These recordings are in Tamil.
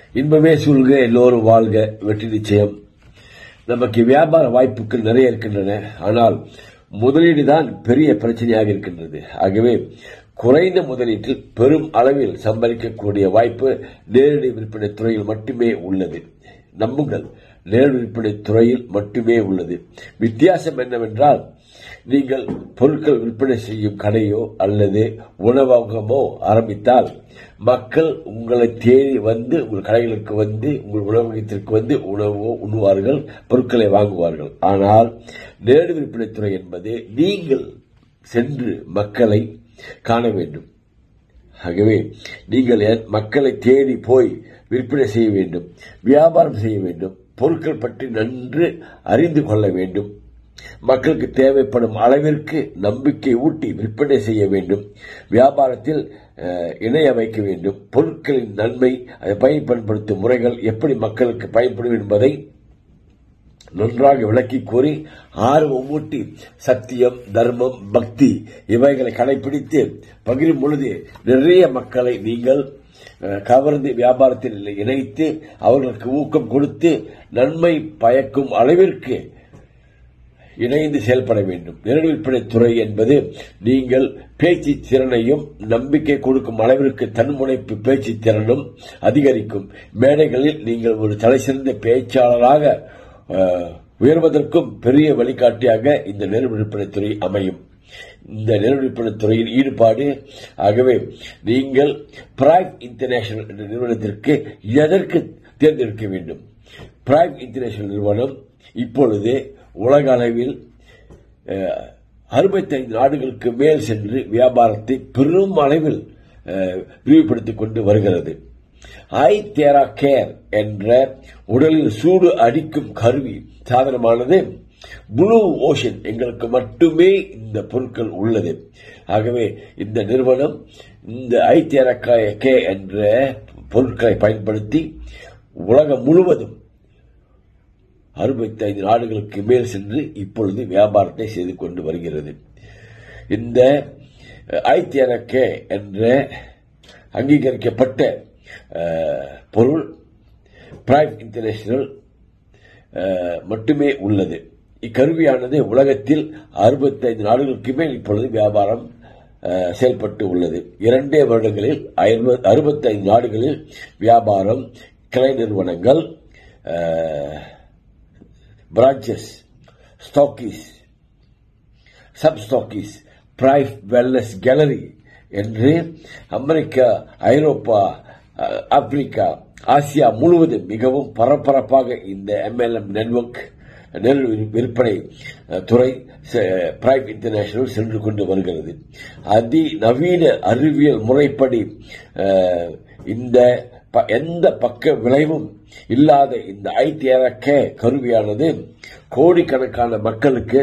இன்பமே சூழ்க எல்லோரும் வாழ்க வெற்றி நிச்சயம் நமக்கு வியாபார வாய்ப்புகள் நிறைய இருக்கின்றன ஆனால் முதலீடு தான் பெரிய பிரச்சனையாக இருக்கின்றது ஆகவே குறைந்த முதலீட்டில் பெரும் அளவில் சம்பாதிக்கக்கூடிய வாய்ப்பு நேரடி விற்பனை துறையில் மட்டுமே உள்ளது நம்புங்கள் நேரடி விற்பனை துறையில் மட்டுமே உள்ளது வித்தியாசம் என்னவென்றால் நீங்கள் பொருட்கள் விற்பனை செய்யும் கடையோ அல்லது உணவகமோ ஆரம்பித்தால் மக்கள் உங்களை தேடி வந்து உங்கள் கடைகளுக்கு வந்து உங்கள் உணவகத்திற்கு வந்து உணவோ உண்ணுவார்கள் பொருட்களை வாங்குவார்கள் ஆனால் நேரடி விற்பனைத்துறை என்பது நீங்கள் சென்று மக்களை காண வேண்டும் ஆகவே நீங்கள் மக்களை தேடி போய் விற்பனை செய்ய வேண்டும் வியாபாரம் செய்ய வேண்டும் பொருட்கள் பற்றி நன்று அறிந்து கொள்ள வேண்டும் மக்களுக்கு தேவைப்படும் அளவிற்கு நம்பிக்கை ஊட்டி விற்பனை செய்ய வேண்டும் வியாபாரத்தில் இணைய வைக்க வேண்டும் பொருட்களின் நன்மை அதை பயன்படுத்தும் முறைகள் எப்படி மக்களுக்கு பயன்படும் என்பதை நன்றாக விளக்கி கூறி ஆர்வம் ஊட்டி சத்தியம் தர்மம் பக்தி இவைகளை கடைபிடித்து பகிரும் பொழுது நிறைய மக்களை நீங்கள் கவர்ந்து வியாபாரத்தில் இணைத்து அவர்களுக்கு ஊக்கம் கொடுத்து நன்மை பயக்கும் அளவிற்கு இணைந்து செயல்பட வேண்டும் நேரடி விற்பனை துறை என்பது நீங்கள் பேச்சு திறனையும் நம்பிக்கை கொடுக்கும் அளவிற்கு தன்முனைப்பு பேச்சு திறனும் அதிகரிக்கும் மேடைகளில் நீங்கள் ஒரு தலைசிறந்த பேச்சாளராக உயர்வதற்கும் பெரிய வழிகாட்டியாக இந்த நேரடி விற்பனை துறை அமையும் இந்த நேரடி விற்பனை துறையின் ஈடுபாடு ஆகவே நீங்கள் பிராக் இன்டர்நேஷனல் என்ற நிறுவனத்திற்கு எதற்கு தேர்ந்தெடுக்க வேண்டும் பிராக் இன்டர்நேஷனல் நிறுவனம் இப்பொழுது உலக அளவில் அறுபத்தைந்து நாடுகளுக்கு மேல் சென்று வியாபாரத்தை பெரும் அளவில் விரிவுபடுத்திக் கொண்டு வருகிறது ஐ தேரா கேர் என்ற உடலில் சூடு அடிக்கும் கருவி சாதனமானது ப்ளூ ஓஷன் எங்களுக்கு மட்டுமே இந்த பொருட்கள் உள்ளது ஆகவே இந்த நிறுவனம் இந்த ஐ தேரா கே என்ற பொருட்களை பயன்படுத்தி உலகம் முழுவதும் அறுபத்தைந்து நாடுகளுக்கு மேல் சென்று இப்பொழுது வியாபாரத்தை செய்து கொண்டு வருகிறது இந்த ஐத்தியனக்கே என்ற அங்கீகரிக்கப்பட்ட பொருள் பிரைம் இன்டர்நேஷனல் மட்டுமே உள்ளது இக்கருவியானது உலகத்தில் அறுபத்தைந்து நாடுகளுக்கு மேல் இப்பொழுது வியாபாரம் செயல்பட்டு உள்ளது இரண்டே வருடங்களில் அறுபத்தைந்து நாடுகளில் வியாபாரம் கிளை நிறுவனங்கள் பிரான்ச்சஸ் ஸ்டாக்கீஸ் சப் ஸ்டாக்கீஸ் பிரைஸ் வெல்னஸ் கேலரி என்று அமெரிக்கா ஐரோப்பா ஆப்பிரிக்கா ஆசியா முழுவதும் மிகவும் பரபரப்பாக இந்த எம்எல்எம் நெட்வொர்க் நெல் விற்பனை துறை பிரைம் இன்டர்நேஷனல் சென்று கொண்டு வருகிறது அதிநவீன அறிவியல் முறைப்படி இந்த எந்த பக்க விளைவும் இல்லாத இந்த ஐத்தியரக்க கருவியானது கோடிக்கணக்கான மக்களுக்கு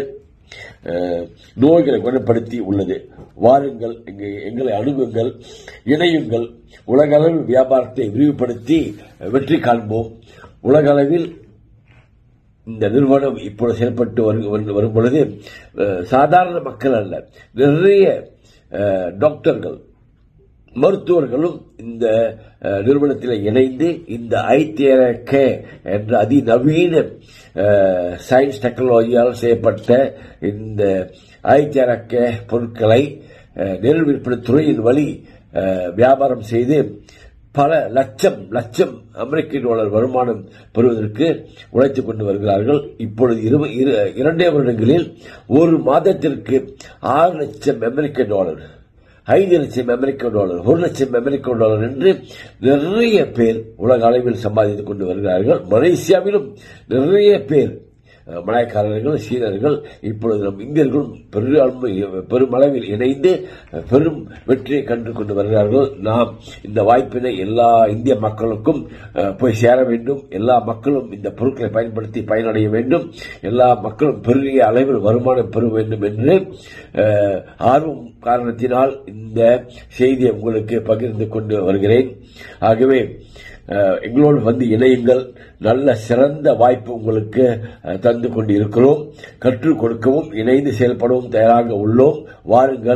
நோய்களை குணப்படுத்தி உள்ளது வாருங்கள் எங்களை அணுகுங்கள் இணையுங்கள் உலக அளவில் வியாபாரத்தை விரிவுபடுத்தி வெற்றி காண்போம் உலக அளவில் இந்த நிறுவனம் இப்பொழுது செயல்பட்டு வரும் பொழுது சாதாரண மக்கள் அல்ல நிறைய டாக்டர்கள் மருத்துவர்களும் இந்த நிறுவனத்தில் இணைந்து இந்த ஐத்தியரக்க என்ற அதிநவீன சயின்ஸ் டெக்னாலஜியால் செய்யப்பட்ட இந்த ஐத்தியரக்க பொருட்களை நெல் விற்பனை துறையின் வழி வியாபாரம் செய்து பல லட்சம் லட்சம் அமெரிக்க டாலர் வருமானம் பெறுவதற்கு உழைத்துக் கொண்டு வருகிறார்கள் இப்பொழுது இரண்டே வருடங்களில் ஒரு மாதத்திற்கு ஆறு லட்சம் அமெரிக்க டாலர் ஐந்து லட்சம் அமெரிக்க டாலர் ஒரு லட்சம் அமெரிக்க டாலர் என்று நிறைய பேர் உலக அளவில் சம்பாதித்துக் கொண்டு வருகிறார்கள் மலேசியாவிலும் நிறைய பேர் மலாய்க்காரர்கள் சீனர்கள் இப்பொழுது நம் இந்தியர்களும் பெரும்பான்மை பெருமளவில் இணைந்து பெரும் வெற்றியை கண்டு கொண்டு வருகிறார்கள் நாம் இந்த வாய்ப்பினை எல்லா இந்திய மக்களுக்கும் போய் சேர வேண்டும் எல்லா மக்களும் இந்த பொருட்களை பயன்படுத்தி பயனடைய வேண்டும் எல்லா மக்களும் பெரிய அளவில் வருமானம் பெற வேண்டும் என்று ஆர்வம் காரணத்தினால் இந்த செய்தியை உங்களுக்கு பகிர்ந்து கொண்டு வருகிறேன் ஆகவே எங்களோடு வந்து இணையுங்கள் நல்ல சிறந்த வாய்ப்பு உங்களுக்கு தந்து கொண்டு இருக்கிறோம் கற்றுக் கொடுக்கவும் இணைந்து செயல்படவும் தயாராக உள்ளோம் வாருங்கள்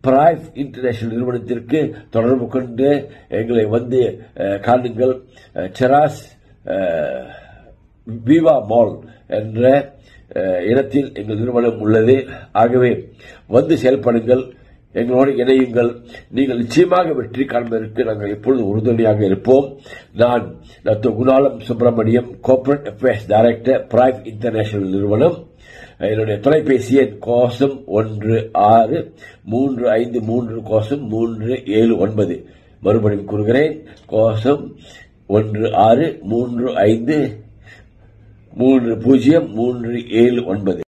பிரைவ் இன்டர்நேஷனல் நிறுவனத்திற்கு தொடர்பு கொண்டு எங்களை வந்து அஹ், காணுங்கள் அஹ், செராஸ் அஹ், விவா மால் என்ற அஹ், இடத்தில் எங்கள் நிறுவனம் உள்ளது ஆகவே வந்து செயல்படுங்கள் எங்களோடு இணையுங்கள் நீங்கள் நிச்சயமாக வெற்றி காண்பதற்கு நாங்கள் எப்பொழுது உறுதுணையாக இருப்போம் நான் doctor Gunalam Subramaniam corporate affairs director Prive international நிறுவனம் என்னுடைய தொலைபேசி எண் கோசம் ஒன்று ஆறு மூன்று ஐந்து மூன்று கோசம் மூன்று ஏழு ஒன்பது மறுபடியும் கூறுகிறேன் கோசம் ஒன்று ஆறு மூன்று ஐந்து மூன்று பூஜ்ஜியம் மூன்று ஏழு ஒன்பது